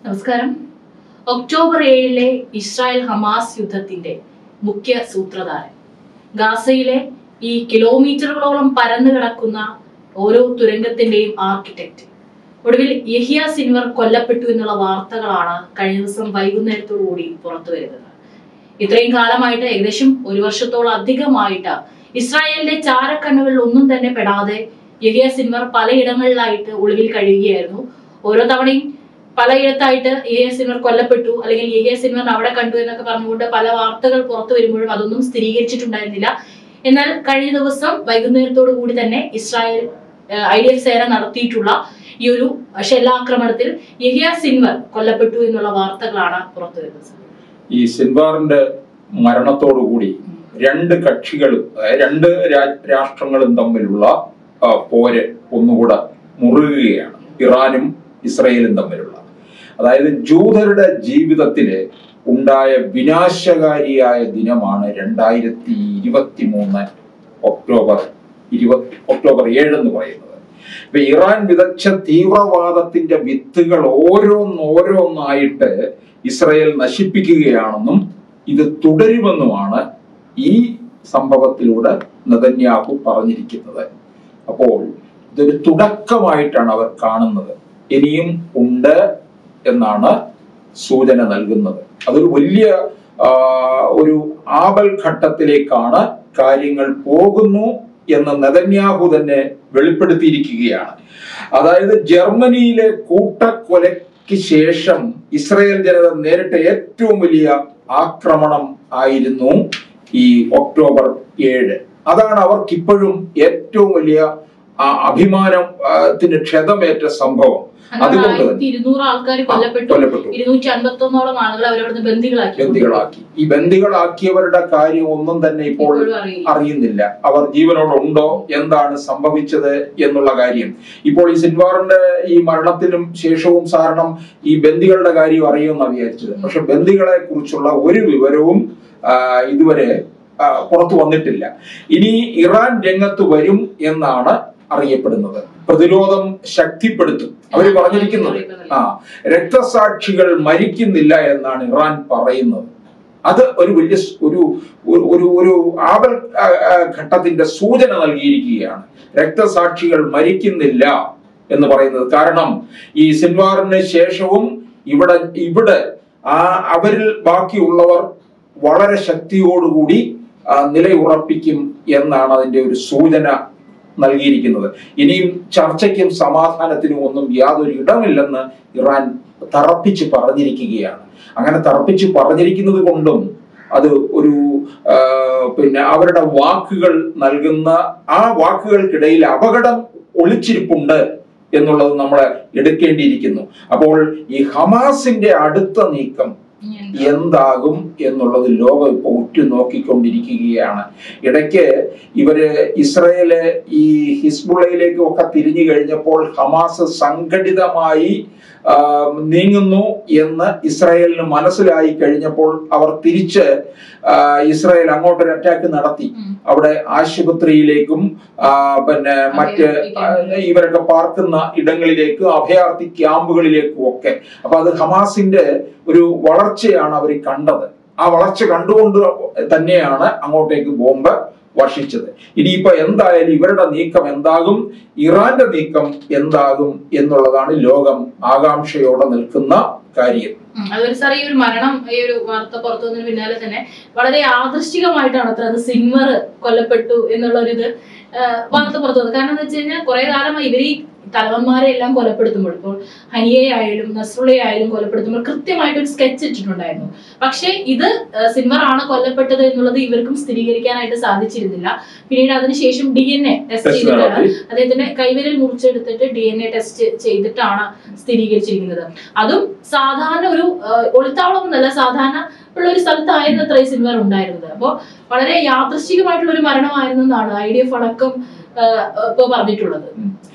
നമസ്കാരം ഒക്ടോബർ ഏഴിലെ Israel Hamas യുദ്ധത്തിന്റെ മുഖ്യ സൂത്രധാരൻ ഗാസയിലെ ഈ കിലോമീറ്ററുകളോളം പരന്നു കിടക്കുന്ന ഓരോ തുരങ്കത്തിന്റെയും ആർക്കിടെക്ട് ഒടുവിൽ യഹിയ സിൻവർ കൊല്ലപ്പെട്ടു എന്നുള്ള വാർത്തകളാണ് കഴിഞ്ഞ ദിവസം വൈകുന്നേരത്തോടു കൂടി പുറത്തു വരുന്നത് ഇത്രയും കാലമായിട്ട് ഏകദേശം ഒരു വർഷത്തോളം അധികമായിട്ട് ഇസ്രായേലിന്റെ ചാരക്കണ്ണുകളിൽ ഒന്നും തന്നെ പെടാതെ യഹിയ സിൻവർ പലയിടങ്ങളിലായിട്ട് ഒളിവിൽ കഴിയുകയായിരുന്നു ഓരോ തവണയും പലയിടത്തായിട്ട് യഹിയ സിൻവർ കൊല്ലപ്പെട്ടു അല്ലെങ്കിൽ യഹിയ സിൻവർ അവിടെ കണ്ടു എന്നൊക്കെ പറഞ്ഞുകൊണ്ട് പല വാർത്തകൾ പുറത്തു വരുമ്പോഴും അതൊന്നും സ്ഥിരീകരിച്ചിട്ടുണ്ടായിരുന്നില്ല എന്നാൽ കഴിഞ്ഞ ദിവസം വൈകുന്നേരത്തോടു കൂടി തന്നെ ഇസ്രായേൽ ഐ ഡി എഫ് സേന നടത്തിയിട്ടുള്ള ഈ ഒരു ഷെല്ലാക്രമണത്തിൽ യഹിയ സിൻവർ കൊല്ലപ്പെട്ടു എന്നുള്ള വാർത്തകളാണ് പുറത്തു വരുന്നത് ഈ സിൻവാറിന്റെ മരണത്തോടുകൂടി രണ്ട് കക്ഷികളും അതായത് രണ്ട് രാ- രാഷ്ട്രങ്ങളും തമ്മിലുള്ള ആ, പോര് ഒന്നുകൂടെ മുറുകുകയാണ് ഇറാനും ഇസ്രയേലും തമ്മിലുള്ള അതായത് ജൂതരുടെ ജീവിതത്തില് ഉണ്ടായ വിനാശകാരിയായ ദിനമാണ് രണ്ടായിരത്തി ഇരുപത്തി മൂന്ന് ഒക്ടോബർ ഇരുപത്തി ഒക്ടോബർ ഏഴ് എന്ന് പറയുന്നത് ഇപ്പൊ ഇറാൻ വിതച്ച തീവ്രവാദത്തിന്റെ വിത്തുകൾ ഓരോന്നോരോന്നായിട്ട് ഇസ്രയേൽ നശിപ്പിക്കുകയാണെന്നും ഇത് തുടരുമെന്നുമാണ് ഈ സംഭവത്തിലൂടെ നെതന്യാഹു പറഞ്ഞിരിക്കുന്നത് അപ്പോൾ ഇതൊരു തുടക്കമായിട്ടാണ് അവർ കാണുന്നത് ഇനിയും ഉണ്ട് എന്നാണ് സൂചന നൽകുന്നത് അതൊരു വലിയ ആ, ഒരു ആപൽ ഘട്ടത്തിലേക്കാണ് കാര്യങ്ങൾ പോകുന്നു എന്ന് നെതന്യാഹു തന്നെ വെളിപ്പെടുത്തിയിരിക്കുകയാണ് അതായത് ജർമ്മനിയിലെ കൂട്ടക്കൊലയ്ക്ക് ശേഷം ഇസ്രായേൽ ജനത നേരിട്ട ഏറ്റവും വലിയ ആക്രമണം ആയിരുന്നു ഈ ഒക്ടോബർ ഏഴ് അതാണ് അവർക്കിപ്പോഴും ഏറ്റവും വലിയ ആ, അഭിമാനം ആ, ത്തിന് ക്ഷതമേറ്റ സംഭവം അതുകൊണ്ട് ആയിരത്തി ഇരുന്നൂറ് ആൾക്കാർ കൊല്ലപ്പെട്ടു കൊല്ലപ്പെട്ടു ഇരുന്നൂറ്റി അൻപത്തി ഒന്നോളം ആളുകൾ അവരവിടുന്ന് ബന്ദികളാക്കി ബന്ദികളാക്കി ഈ ബന്ദികളാക്കിയവരുടെ കാര്യം ഒന്നും തന്നെ ഇപ്പോൾ ഇപ്പോഴും അറിയില്ല അറിയുന്നില്ല അവർ ജീവനോടുണ്ടോ എന്താണ് സംഭവിച്ചത് എന്നുള്ള കാര്യം ഇപ്പോൾ ഈ സിൻവാറിന്റെ ഈ മരണത്തിനും ശേഷവും സാരണം ഈ ബന്ദികളുടെ കാര്യം അറിയുമെന്നാണ് വിചാരിച്ചത് പക്ഷെ ബന്ദികളെ കുറിച്ചുള്ള ഒരു വിവരവും ആ, ഇതുവരെ ആ, പുറത്തു വന്നിട്ടില്ല ഇനി ഇറാൻ രംഗത്ത് വരും എന്നാണ് അറിയപ്പെടുന്നത് പ്രതിരോധം ശക്തിപ്പെടുത്തും അവർ പറഞ്ഞിരിക്കുന്നത് ആ രക്തസാക്ഷികൾ മരിക്കുന്നില്ല എന്നാണ് ഇറാൻ പറയുന്നത് അത് ഒരു വലിയ സ്- ഒരു ഒരു- ഒരു ഒരു ആപൽ ആ, ആ, ഘട്ടത്തിന്റെ സൂചന നൽകിയിരിക്കുകയാണ് രക്തസാക്ഷികൾ മരിക്കുന്നില്ല എന്ന് പറയുന്നത് കാരണം ഈ സിൻവാറിന് ശേഷവും ഇവിടെ ഇവിടെ ആ അവരിൽ ബാക്കിയുള്ളവർ വളരെ ശക്തിയോടുകൂടി ആ, നിലയുറപ്പിക്കും എന്നാണ് അതിന്റെ ഒരു സൂചന നൽകിയിരിക്കുന്നത് ഇനിയും ചർച്ചയ്ക്കും സമാധാനത്തിനും ഒന്നും യാതൊരു ഇടമില്ലെന്ന് ഇറാൻ തറപ്പിച്ച് പറഞ്ഞിരിക്കുകയാണ് അങ്ങനെ തറപ്പിച്ച് പറഞ്ഞിരിക്കുന്നത് കൊണ്ടും അത് ഒരു ആ, പിന്നെ അവരുടെ വാക്കുകൾ നൽകുന്ന ആ വാക്കുകൾക്കിടയിൽ അപകടം ഒളിച്ചിരിപ്പുണ്ട് എന്നുള്ളത് നമ്മൾ എടുക്കേണ്ടിയിരിക്കുന്നു അപ്പോൾ ഈ ഹമാസിന്റെ അടുത്ത നീക്കം എന്താകും എന്നുള്ളത് ലോകം ഇപ്പോൾ ഉറ്റു നോക്കിക്കൊണ്ടിരിക്കുകയാണ് ഇടയ്ക്ക് ഇവര് ഇസ്രയേല് ഈ ഹിസ്ബുള്ളയിലേക്കും ഒക്കെ തിരിഞ്ഞു കഴിഞ്ഞപ്പോൾ ഹമാസ് സംഘടിതമായി ആ, നീങ്ങുന്നു എന്ന് ഇസ്രായേലിന് മനസ്സിലായി കഴിഞ്ഞപ്പോൾ അവർ തിരിച്ച് ആ, ഇസ്രായേൽ അങ്ങോട്ടൊരു അറ്റാക്ക് നടത്തി ഉം. അവിടെ ആശുപത്രിയിലേക്കും ആ, പിന്നെ മറ്റ് ആ, ഇവരൊക്കെ പാർക്കുന്ന ഇടങ്ങളിലേക്കും അഭയാർത്ഥി ക്യാമ്പുകളിലേക്കും ഒക്കെ അപ്പൊ അത് ഹമാസിന്റെ ഒരു വളർച്ചയാണ് അവർ കണ്ടത് ആ വളർച്ച കണ്ടുകൊണ്ട് തന്നെയാണ് അങ്ങോട്ടേക്ക് ബോംബ് വർഷിച്ചത് ഇനിയിപ്പോ എന്തായാലും ഇവരുടെ നീക്കം എന്താകും ഇറാന്റെ നീക്കം എന്താകും എന്നുള്ളതാണ് ലോകം ആകാംക്ഷയോടെ നിൽക്കുന്ന കാര്യം ഉം. അതുപോലെ സാർ ഈ ഒരു മരണം ഈ ഒരു വാർത്ത പുറത്തു വന്നതിന് പിന്നാലെ തന്നെ വളരെ യാദൃശ്ചികമായിട്ടാണ് അത്ര അത് സിൻവർ കൊല്ലപ്പെട്ടു എന്നുള്ള ഒരു ഇത് ആ, വാർത്ത പുറത്തു വന്നത് കാരണം എന്താ വെച്ച് കഴിഞ്ഞാൽ കുറെ കാലമായി ഇവർ ഈ തലവന്മാരെ എല്ലാം കൊലപ്പെടുത്തുമ്പോൾ ഇപ്പോൾ ഹനിയെ ആയാലും നസ്രുളയെ ആയാലും കൊലപ്പെടുത്തുമ്പോൾ കൃത്യമായിട്ട് ഒരു സ്കെച്ച് ഇട്ടിട്ടുണ്ടായിരുന്നു പക്ഷേ ഇത് ആ, സിൻവർ ആണ് കൊല്ലപ്പെട്ടത് എന്നുള്ളത് ഇവർക്കും സ്ഥിരീകരിക്കാനായിട്ട് സാധിച്ചിരുന്നില്ല പിന്നീട് അതിനുശേഷം D N A test test ചെയ്തിട്ടാണ് നടത്തി അദ്ദേഹത്തിന്റെ കൈവിരൽ മുറിച്ചെടുത്തിട്ട് ഡി എൻ എ ടെസ്റ്റ് ചെയ്തിട്ടാണ് സ്ഥിരീകരിച്ചിരിക്കുന്നത് അതും സാധാരണ ഒരു ആ, ഒളിത്താവളം എന്നല്ല സാധാരണ ഉള്ള ഒരു സ്ഥലത്തായിരുന്നു അത്ര സിൽവർ ഉണ്ടായിരുന്നത് അപ്പോൾ വളരെ യാദൃശ്ചികമായിട്ടുള്ള ഒരു മരണമായിരുന്നു എന്നാണ് ഐ ഡി എഫ് അടക്കം ആ, ഇപ്പൊ പറഞ്ഞിട്ടുള്ളത്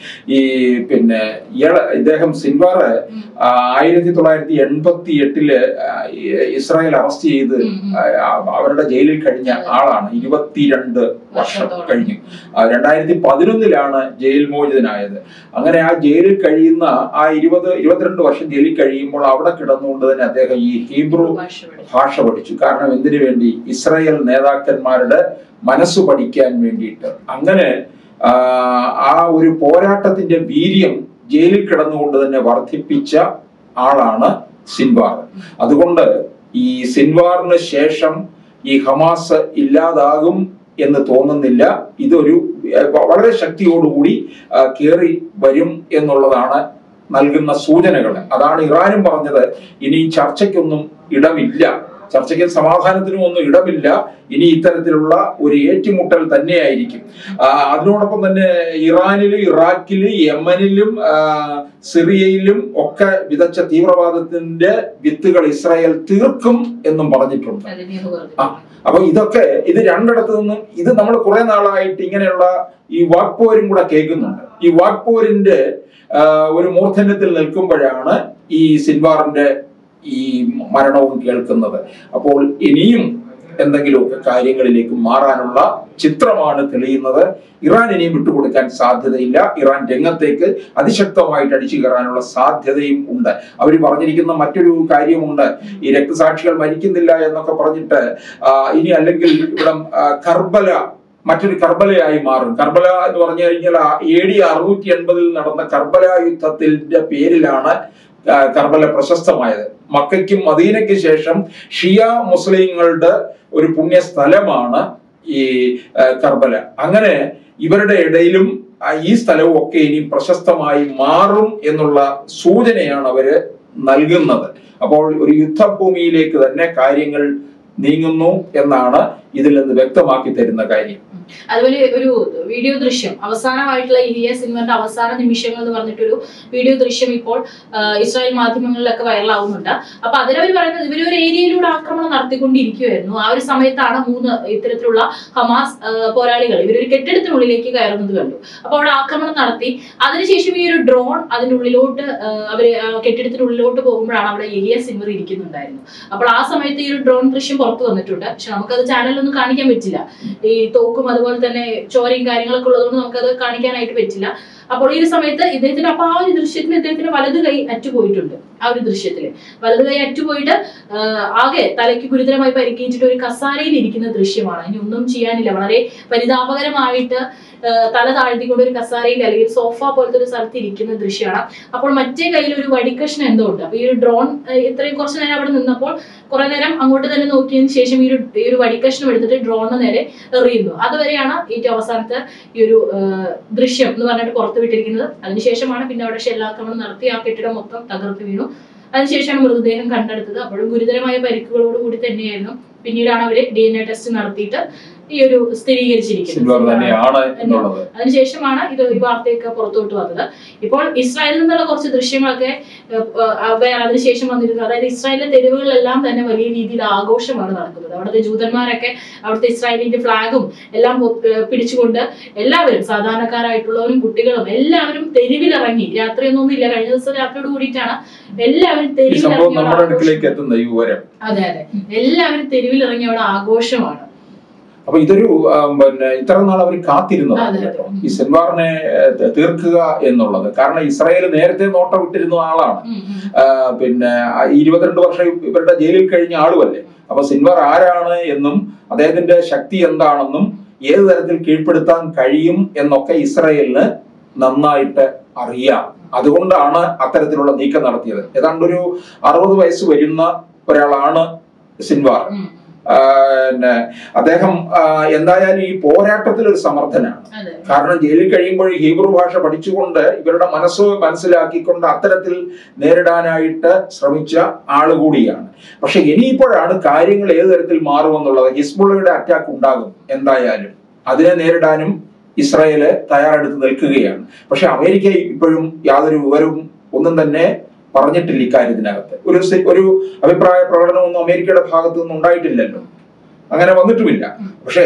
ഈ പിന്നെ ഇയാള് ഇദ്ദേഹം സിൻവാർ ഉം. ആയിരത്തി തൊള്ളായിരത്തി എൺപത്തി എട്ടില് ഇസ്രായേൽ അറസ്റ്റ് ചെയ്ത് ഉം, ഉം. ആ, അവരുടെ ജയിലിൽ കഴിഞ്ഞ ആളാണ് ഇരുപത്തിരണ്ട് വർഷം വർഷത്തോളം. കഴിഞ്ഞു ആ, രണ്ടായിരത്തി പതിനൊന്നിലാണ് ജയിൽ മോചിതനായത് അങ്ങനെ ആ ജയിലിൽ കഴിയുന്ന ആ ഇരുപത് ഇരുപത്തിരണ്ട് വർഷം ജയിലിൽ കഴിയുമ്പോൾ അവിടെ കിടന്നുകൊണ്ട് തന്നെ അദ്ദേഹം ഈ ഹീബ്രു ഭാഷ പഠിച്ചു. ഭാഷ പഠിച്ചു കാരണം എന്തിനു വേണ്ടി ഇസ്രായേൽ നേതാക്കന്മാരുടെ മനസ്സ് പഠിക്കാൻ വേണ്ടിയിട്ട് അങ്ങനെ ആ, ആ ഒരു പോരാട്ടത്തിന്റെ വീര്യം ജയിലിൽ കിടന്നുകൊണ്ട് തന്നെ വർദ്ധിപ്പിച്ച ആളാണ് സിൻവാർ അതുകൊണ്ട് ഈ സിൻവാറിന് ശേഷം ഈ ഹമാസ് ഇല്ലാതാകും എന്ന് തോന്നുന്നില്ല ഇതൊരു ഏർ, വളരെ ശക്തിയോടുകൂടി ആ, കേറി വരും എന്നുള്ളതാണ് നൽകുന്ന സൂചനകൾ അതാണ് ഇറാനും പറഞ്ഞത് ഇനി ചർച്ചയ്ക്കൊന്നും ഇടമില്ല ചർച്ചയ്ക്കും സമാധാനത്തിനും ഒന്നും ഇടമില്ല ഇനി ഇത്തരത്തിലുള്ള ഒരു ഏറ്റുമുട്ടൽ തന്നെയായിരിക്കും ആ, അതിനോടൊപ്പം തന്നെ ഇറാനിലും ഇറാഖിലും യമനിലും ആ, സിറിയയിലും ഒക്കെ വിതച്ച തീവ്രവാദത്തിന്റെ വിത്തുകൾ ഇസ്രായേൽ തീർക്കും എന്നും പറഞ്ഞിട്ടുണ്ട് അതിനെയൊന്ന് ആ, പറഞ്ഞു. അപ്പൊ ഇതൊക്കെ ഇത് രണ്ടിടത്തു നിന്നും ഇത് നമ്മൾ കുറെ നാളായിട്ട് ഇങ്ങനെയുള്ള ഈ വാക്പോരും കൂടെ കേൾക്കുന്നുണ്ട് ഈ വാക്പോരിന്റെ ആ, ഒരു മൂർധന്യത്തിൽ നിൽക്കുമ്പോഴാണ് ഈ സിൻവാറിന്റെ ഈ മരണവും കേൾക്കുന്നത് അപ്പോൾ ഇനിയും എന്തെങ്കിലുമൊക്കെ കാര്യങ്ങളിലേക്ക് മാറാനുള്ള ചിത്രമാണ് തെളിയുന്നത് ഇറാൻ ഇനിയും വിട്ടുകൊടുക്കാൻ സാധ്യതയില്ല ഇറാൻ രംഗത്തേക്ക് അതിശക്തമായിട്ട് അടിച്ചു കയറാനുള്ള സാധ്യതയും ഉണ്ട് അവർ പറഞ്ഞിരിക്കുന്ന മറ്റൊരു കാര്യമുണ്ട് ഈ രക്തസാക്ഷികൾ മരിക്കുന്നില്ല എന്നൊക്കെ പറഞ്ഞിട്ട് ആ, ഇനി അല്ലെങ്കിൽ ഇവിടെ ആ, കർബല മറ്റൊരു കർബലയായി മാറും കർബല എന്ന് പറഞ്ഞു കഴിഞ്ഞാൽ എ ഡി അറുന്നൂറ്റി എൺപതിൽ നടന്ന കർബല യുദ്ധത്തിന്റെ പേരിലാണ് ആ, കർബല പ്രശസ്തമായത് മക്കയ്ക്കും മദീനയ്ക്കും ശേഷം ഷിയ മുസ്ലിങ്ങളുടെ ഒരു പുണ്യ സ്ഥലമാണ് ഈ ആ, കർബല അങ്ങനെ ഇവരുടെ ഇടയിലും ആ, ഈ സ്ഥലവും ഒക്കെ ഇനി പ്രശസ്തമായി മാറും എന്നുള്ള സൂചനയാണ് അവര് നൽകുന്നത് അപ്പോൾ ഒരു യുദ്ധഭൂമിയിലേക്ക് തന്നെ കാര്യങ്ങൾ നീങ്ങുന്നു എന്നാണ് ഇതിൽ നിന്ന് വ്യക്തമാക്കി തരുന്ന കാര്യം അതുപോലെ ഒരു വീഡിയോ ദൃശ്യം അവസാനമായിട്ടുള്ള ഇലിയ സിൻവറിന്റെ അവസാന നിമിഷങ്ങൾ എന്ന് പറഞ്ഞിട്ടൊരു വീഡിയോ ദൃശ്യം ഇപ്പോൾ ആ, ഇസ്രായേൽ മാധ്യമങ്ങളിലൊക്കെ വൈറലാവുന്നുണ്ട് അപ്പൊ അതിലവർ പറയുന്നത് ഇവർ ഒരു ഏരിയയിലൂടെ ആക്രമണം നടത്തിക്കൊണ്ടിരിക്കുവായിരുന്നു ആ ഒരു സമയത്താണ് മൂന്ന് ഇത്തരത്തിലുള്ള ഹമാസ് ആ, പോരാളികൾ ഇവരൊരു കെട്ടിടത്തിനുള്ളിലേക്ക് കയറുന്നത് കണ്ടു അപ്പൊ അവിടെ ആക്രമണം നടത്തി അതിനുശേഷം ഈ ഒരു ഡ്രോൺ അതിന്റെ ഉള്ളിലോട്ട് ആ, അവര് ആ കെട്ടിടത്തിനുള്ളിലോട്ട് പോകുമ്പോഴാണ് അവിടെ എലിയ സിൻവർ ഇരിക്കുന്നുണ്ടായിരുന്നു അപ്പോൾ ആ സമയത്ത് ഈ ഒരു ഡ്രോൺ ദൃശ്യം പുറത്തു വന്നിട്ടുണ്ട് പക്ഷെ നമുക്കത് ചാനലിലൊന്നും കാണിക്കാൻ പറ്റില്ല ഈ തോക്കും അതുപോലെ തന്നെ ചോരയും കാര്യങ്ങളൊക്കെ ഉള്ളതുകൊണ്ട് നമുക്കത് കാണിക്കാനായിട്ട് പറ്റില്ല അപ്പോൾ ഈ ഒരു സമയത്ത് ഇദ്ദേഹത്തിന് അപ്പൊ ആ ഒരു ദൃശ്യത്തിൽ ഇദ്ദേഹത്തിന് വലത് കൈ അറ്റുപോയിട്ടുണ്ട് ആ ഒരു ദൃശ്യത്തില് വലത് കൈ അറ്റുപോയിട്ട് ആ, ആകെ തലയ്ക്ക് ഗുരുതരമായി പരിക്കേറ്റിട്ട് ഒരു കസാരയിൽ ഇരിക്കുന്ന ദൃശ്യമാണ് ഇനി ഒന്നും ചെയ്യാനില്ല വളരെ പരിതാപകരമായിട്ട് ആ, തല താഴ്ത്തിക്കൊണ്ട് ഒരു കസാരയിൽ അല്ലെങ്കിൽ സോഫ പോലത്തെ ഒരു സ്ഥലത്ത് ഇരിക്കുന്ന ദൃശ്യമാണ് അപ്പോൾ മറ്റേ കയ്യിൽ ഒരു വടിക്കഷ്ണം എന്തോ ഉണ്ട് അപ്പൊ ഈ ഒരു ഡ്രോൺ ആ, ഇത്രയും കുറച്ച് നേരം അവിടെ നിന്നപ്പോൾ കുറെ നേരം അങ്ങോട്ട് തന്നെ നോക്കിയതിന് ശേഷം ഈ ഒരു ഈ ഒരു വടിക്കഷ്ണം എടുത്തിട്ട് ഡ്രോണിന് നേരെ എറിയുന്നു അതുവരെയാണ് ഏറ്റവും അവസാനത്തെ ഈ ഒരു ആ, ദൃശ്യം എന്ന് പറഞ്ഞിട്ട് പുറത്തു വിട്ടിരിക്കുന്നത് അതിനുശേഷമാണ് പിന്നെ അവിടെ ഷെല്ലാക്രമണം നടത്തി ആ കെട്ടിടം മൊത്തം തകർത്ത് വീണു അതിനുശേഷമാണ് മൃതദേഹം കണ്ടെടുത്തത് അപ്പോഴും ഗുരുതരമായ പരിക്കുകളോട് കൂടി തന്നെയായിരുന്നു പിന്നീടാണ് അവര് ഡി എൻ എ ടെസ്റ്റ് നടത്തിയിട്ട് ഈ ഒരു സിൽവർ സ്ഥിരീകരിച്ചിരിക്കുന്നത് തന്നെയാണ് എന്നുള്ളത് അതിനുശേഷമാണ് ഇത് ഈ വാർത്തയൊക്കെ പുറത്തോട്ട് വന്നത് ഇപ്പോൾ ഇസ്രായേലിൽ നിന്നുള്ള കുറച്ച് ദൃശ്യങ്ങളൊക്കെ ഏഹ്, ഏഹ്, വേറെ അതിനുശേഷം വന്നിരുന്നു അതായത് ഇസ്രായേലിലെ തെരുവുകളിലെല്ലാം തന്നെ വലിയ രീതിയിൽ ആഘോഷമാണ് നടക്കുന്നത് അവിടുത്തെ ജൂതന്മാരൊക്കെ അവിടുത്തെ ഇസ്രായേലിന്റെ ഫ്ലാഗും എല്ലാം പൊ- ഏഹ്, പിടിച്ചുകൊണ്ട് എല്ലാവരും സാധാരണക്കാരായിട്ടുള്ളവരും കുട്ടികളും എല്ലാവരും തെരുവിലിറങ്ങി രാത്രിയൊന്നും ഇല്ല കഴിഞ്ഞ ദിവസം രാത്രിയോട് കൂടിയിട്ടാണ് എല്ലാവരും ഈ സംഭവം തെരുവിലിറങ്ങി അവിടെ നമ്മുടെ അടുക്കിലേക്ക് ആഘോഷം- എത്തുന്ന ഈ വിവരം അതെ അതെ എല്ലാവരും തെരുവിലിറങ്ങി അവിടെ ആഘോഷമാണ് അപ്പൊ ഇതൊരു ആ, പിന്നെ ഇത്ര നാൾ അവർ കാത്തിരുന്നതാണ് അതെ, അതെ. കേട്ടോ ഈ സെൻവാറിനെ ഏഹ്, തീർക്കുക എന്നുള്ളത് കാരണം ഇസ്രായേൽ നേരത്തെ നോട്ടം വിട്ടിരുന്ന ആളാണ് ഉം, ഉം. ആ, പിന്നെ ആ ഇരുപത്തിരണ്ട് വർഷം ഇവരുടെ ജയിലിൽ കഴിഞ്ഞ ആളുമല്ലേ അപ്പൊ സിൻവർ ആരാണ് എന്നും അദ്ദേഹത്തിന്റെ ശക്തി എന്താണെന്നും ഏത് തരത്തിൽ കീഴ്പ്പെടുത്താൻ കഴിയും എന്നൊക്കെ ഇസ്രായേലിന് നന്നായിട്ട് അറിയാം അതുകൊണ്ടാണ് അത്തരത്തിലുള്ള നീക്കം നടത്തിയത് ഏതാണ്ട് ഒരു അറുപത് വയസ്സ് വരുന്ന ഒരാളാണ് സിൻവാർ ഉം. ആ, പിന്നെ അദ്ദേഹം ആ, എന്തായാലും ഈ പോരാട്ടത്തിൽ ഒരു സമർത്ഥനാണ് അതെ കാരണം ജയിലിൽ കഴിയുമ്പോൾ ഈ ഹീബ്രു ഭാഷ പഠിച്ചുകൊണ്ട് ഇവരുടെ മനസ്സ് മനസ്സിലാക്കിക്കൊണ്ട് അത്തരത്തിൽ നേരിടാനായിട്ട് ശ്രമിച്ച ആളുകൂടിയാണ് പക്ഷെ ഇനിയിപ്പോഴാണ് കാര്യങ്ങൾ ഏത് തരത്തിൽ മാറുമെന്നുള്ളത് ഹിസ്ബുള്ളയുടെ അറ്റാക്ക് ഉണ്ടാകും എന്തായാലും അതിനെ നേരിടാനും ഇസ്രായേല് തയ്യാറെടുത്ത് നിൽക്കുകയാണ് പക്ഷെ അമേരിക്ക ഇപ്പോഴും യാതൊരു വിവരവും ഒന്നും തന്നെ പറഞ്ഞിട്ടില്ല ഇക്കാര്യത്തിനകത്ത് ഒരു സി- ഒരു അഭിപ്രായ പ്രകടനമൊന്നും അമേരിക്കയുടെ ഭാഗത്തു നിന്നും ഉണ്ടായിട്ടില്ലല്ലോ അങ്ങനെ വന്നിട്ടുമില്ല പക്ഷേ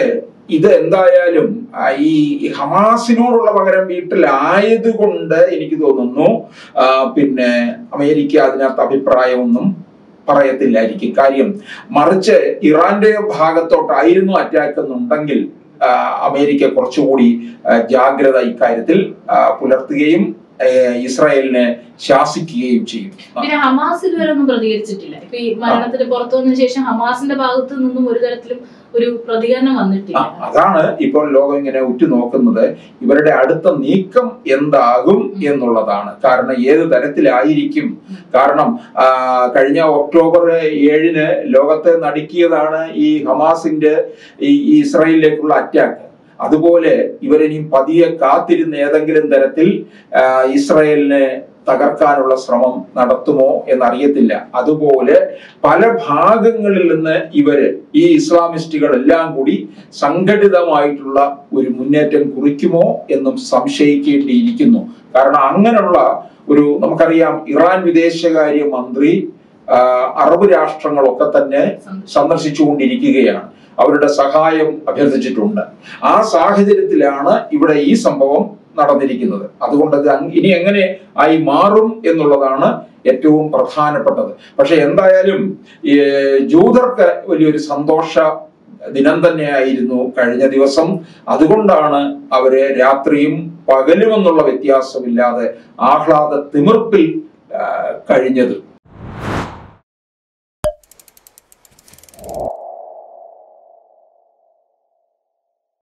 ഇത് എന്തായാലും ആ, ഈ ഹമാസിനോടുള്ള പകരം വീട്ടിലായതുകൊണ്ട് എനിക്ക് തോന്നുന്നു ആ, പിന്നെ അമേരിക്ക അതിനകത്ത് അഭിപ്രായമൊന്നും പറയത്തില്ലായിരിക്കും കാര്യം മറിച്ച് ഇറാന്റെ ഭാഗത്തോട്ടായിരുന്നു അറ്റാക്ക് എന്നുണ്ടെങ്കിൽ ആ, അമേരിക്ക കുറച്ചുകൂടി ആ, ജാഗ്രത ഇക്കാര്യത്തിൽ ആ, പുലർത്തുകയും ആ, ഇസ്രായേലിനെ ശാസിക്കുകയും ചെയ്യും പിന്നെ ഹമാസ് ഇതുവരെ ഒന്നും പ്രതികരിച്ചിട്ടില്ല ഇപ്പൊ ഈ മരണത്തിന് പുറത്തു വന്നതിന് ശേഷം ഹമാസിന്റെ ഭാഗത്തു നിന്നും ഒരു തരത്തിലും ഒരു പ്രതികരണം ആ, വന്നിട്ടില്ല അതാണ് ഇപ്പോൾ ലോകം ഇങ്ങനെ ഉറ്റുനോക്കുന്നത് ഇവരുടെ അടുത്ത നീക്കം എന്താകും എന്നുള്ളതാണ് കാരണം ഏത് തരത്തിലായിരിക്കും കാരണം ആ, കഴിഞ്ഞ ഒക്ടോബർ ഏഴിന് ലോകത്തെ നടുക്കിയതാണ് ഈ ഹമാസിന്റെ ഈ ഈ ഇസ്രായേലിലേക്കുള്ള അറ്റാക്ക് അതുപോലെ ഇവരിനിയും പതിയെ കാത്തിരുന്ന് ഏതെങ്കിലും തരത്തിൽ ആ, ഇസ്രായേലിനെ തകർക്കാനുള്ള ശ്രമം നടത്തുമോ എന്നറിയത്തില്ല അതുപോലെ പല ഭാഗങ്ങളിൽ നിന്ന് ഇവര് ഈ ഇസ്ലാമിസ്റ്റുകൾ എല്ലാം കൂടി സംഘടിതമായിട്ടുള്ള ഒരു മുന്നേറ്റം കുറിക്കുമോ എന്നും സംശയിക്കേണ്ടിയിരിക്കുന്നു കാരണം അങ്ങനെയുള്ള ഒരു നമുക്കറിയാം ഇറാൻ വിദേശകാര്യ മന്ത്രി ആ, അറബ് രാഷ്ട്രങ്ങളൊക്കെ തന്നെ സന്ദർശിച്ചുകൊണ്ടിരിക്കുകയാണ് അവരുടെ സഹായം അഭ്യർത്ഥിച്ചിട്ടുണ്ട് ആ സാഹചര്യത്തിലാണ് ഇവിടെ ഈ സംഭവം നടന്നിരിക്കുന്നത് അതുകൊണ്ട് അത് അങ് ഇനി എങ്ങനെ ആയി മാറും എന്നുള്ളതാണ് ഏറ്റവും പ്രധാനപ്പെട്ടത് പക്ഷെ എന്തായാലും ഈ ജൂതർക്ക് വലിയൊരു സന്തോഷ ദിനം തന്നെയായിരുന്നു കഴിഞ്ഞ ദിവസം അതുകൊണ്ടാണ് അവര് രാത്രിയും പകലുമെന്നുള്ള വ്യത്യാസമില്ലാതെ ആഹ്ലാദ തിമിർപ്പിൽ ആ, കഴിഞ്ഞത്